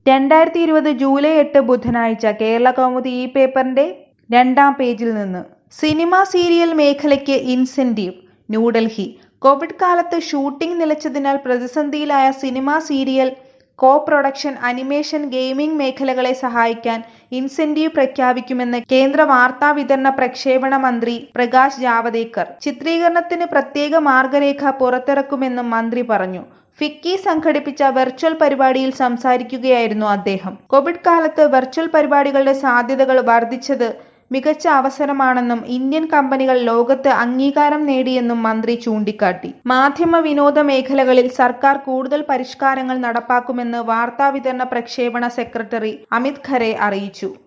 രണ്ടായിരത്തി ഇരുപത് ജൂലൈ എട്ട് ബുധനാഴ്ച കേരള കൗമുദി ഈ പേപ്പറിന്റെ രണ്ടാം പേജിൽ നിന്ന് സിനിമ സീരിയൽ മേഖലയ്ക്ക് ഇൻസെന്റീവ് ന്യൂഡൽഹി കോവിഡ് കാലത്ത് ഷൂട്ടിംഗ് നിലച്ചതിനാൽ പ്രതിസന്ധിയിലായ cinema serial co production animation gaming മേഖലകളെ സഹായിക്കാൻ ഇൻസെന്റീവ് പ്രഖ്യാപിക്കുമെന്ന് കേന്ദ്ര വാർത്താ വിതരണ പ്രക്ഷേപണ മന്ത്രി പ്രകാശ് ജാവദേക്കർ ചിത്രീകരണത്തിന് പ്രത്യേക മാർഗരേഖ പുറത്തിറക്കുമെന്നും മന്ത്രി പറഞ്ഞു ഫിക്കി സംഘടിപ്പിച്ച വെർച്വൽ പരിപാടിയിൽ സംസാരിക്കുകയായിരുന്നു അദ്ദേഹം കോവിഡ് കാലത്ത് വെർച്വൽ പരിപാടികളുടെ സാധ്യതകൾ വർദ്ധിച്ചത് മികച്ച അവസരമാണെന്നും ഇന്ത്യൻ കമ്പനികൾ ലോകത്ത് അംഗീകാരം നേടിയെന്നും മന്ത്രി ചൂണ്ടിക്കാട്ടി മാധ്യമ വിനോദ മേഖലകളിൽ സർക്കാർ കൂടുതൽ പരിഷ്കാരങ്ങൾ നടപ്പാക്കുമെന്ന് വാർത്താവിതരണ പ്രക്ഷേപണ സെക്രട്ടറി അമിത് ഖരെ അറിയിച്ചു